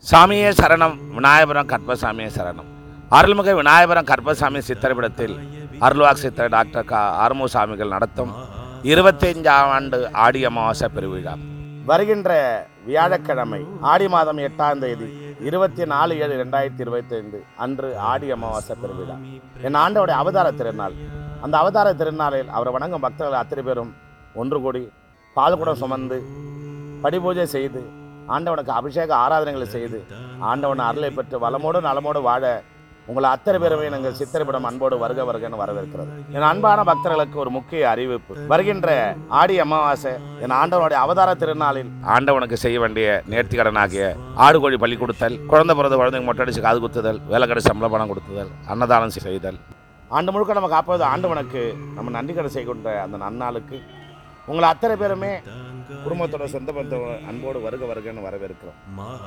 சாமியே சரணம் விநாயகபுரம் கற்பசாமியே சரணம் அருள்மிகு விநாயகபுரம் கற்பசாமி சித்திரப்படத்தில் அருள்வாக் சித்திர டாக்டர் க ஆறுமு சாமிகள் நடத்தும் இருபத்தைந்தாம் ஆண்டு ஆடி அமாவாசை பெருவிழா வருகின்ற வியாழக்கிழமை ஆடி மாதம் எட்டாம் தேதி இருபத்தி நாலு ஏழு ரெண்டாயிரத்தி இருபத்தைந்து அன்று ஆடி அமாவாசை பெருவிழா என் ஆண்டோடைய அவதார திருநாள் அந்த அவதார திருநாளில் அவரை வணங்கும் பக்தர்கள் அத்தனை பேரும் ஒன்று கூடி பால்குடம் சுமந்து படிபூஜை செய்து ஆண்டவனுக்கு அபிஷேக ஆராதனைகளை செய்து ஆண்டவன் அருளை பெற்று வளமோடு நலமோடு வாழ உங்களை அத்தனை பேருமே நாங்கள் சித்திரப்படம் அன்போடு வருக வருகன்னு வரவேற்கிறது என் அன்பான பக்தர்களுக்கு ஒரு முக்கிய அறிவிப்பு வருகின்ற ஆடி அமாவாசை என் ஆண்டவனுடைய அவதார திருநாளில் ஆண்டவனுக்கு செய்ய வேண்டிய நேர்த்திக்கடனாகிய ஆடு கோழி பள்ளி கொடுத்தல் குழந்தை பிறந்த குழந்தைங்க மொட்டடிச்சு காது குத்துதல் வேலைக்கடை சம்பள பணம் கொடுத்துதல் அன்னதானம் செய்தல் ஆண்டு முழுக்க நம்ம காப்பது ஆண்டவனுக்கு நம்ம நன்றி கடை செய்கின்ற அந்த நன்னாளுக்கு உங்களை அத்தனை பேருமே குடும்பத்தோட சொந்த பந்த அன்போடு வருக வருகன்னு வரவேற்கிறோம்